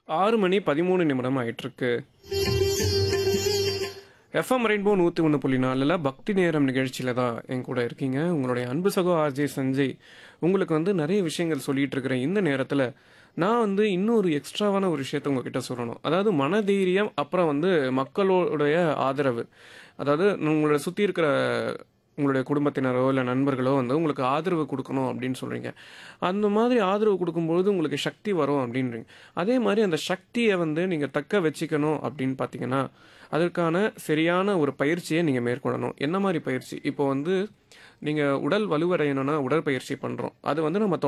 ஆறு மணி பதிமூணு நிமிடம் ஆயிட்டிருக்கு எஃப்எம் ரெயின்போ நூற்றி ஒன்று புள்ளி நாலில் பக்தி நேரம் நிகழ்ச்சியில் தான் என் கூட இருக்கீங்க உங்களுடைய அன்பு சகோ ஆர்ஜே சஞ்சய் உங்களுக்கு வந்து நிறைய விஷயங்கள் சொல்லிட்டு இருக்கிறேன் இந்த நேரத்தில் நான் வந்து இன்னொரு எக்ஸ்ட்ராவான ஒரு விஷயத்த உங்ககிட்ட சொல்லணும் அதாவது மனதைரியம் அப்புறம் வந்து மக்களுடைய ஆதரவு அதாவது உங்களை சுற்றி இருக்கிற உங்களுடைய குடும்பத்தினரோ இல்லை நண்பர்களோ வந்து உங்களுக்கு ஆதரவு கொடுக்கணும் அப்படின்னு சொல்கிறீங்க அந்த மாதிரி ஆதரவு கொடுக்கும்பொழுது உங்களுக்கு சக்தி வரும் அப்படின்றீங்க அதே மாதிரி அந்த சக்தியை வந்து நீங்கள் தக்க வச்சுக்கணும் அப்படின்னு பார்த்தீங்கன்னா அதற்கான சரியான ஒரு பயிற்சியை நீங்கள் மேற்கொள்ளணும் என்ன மாதிரி பயிற்சி இப்போ வந்து நீங்கள் உடல் வலுவடையணும்னா உடற்பயிற்சி பண்ணுறோம் அது வந்து நம்ம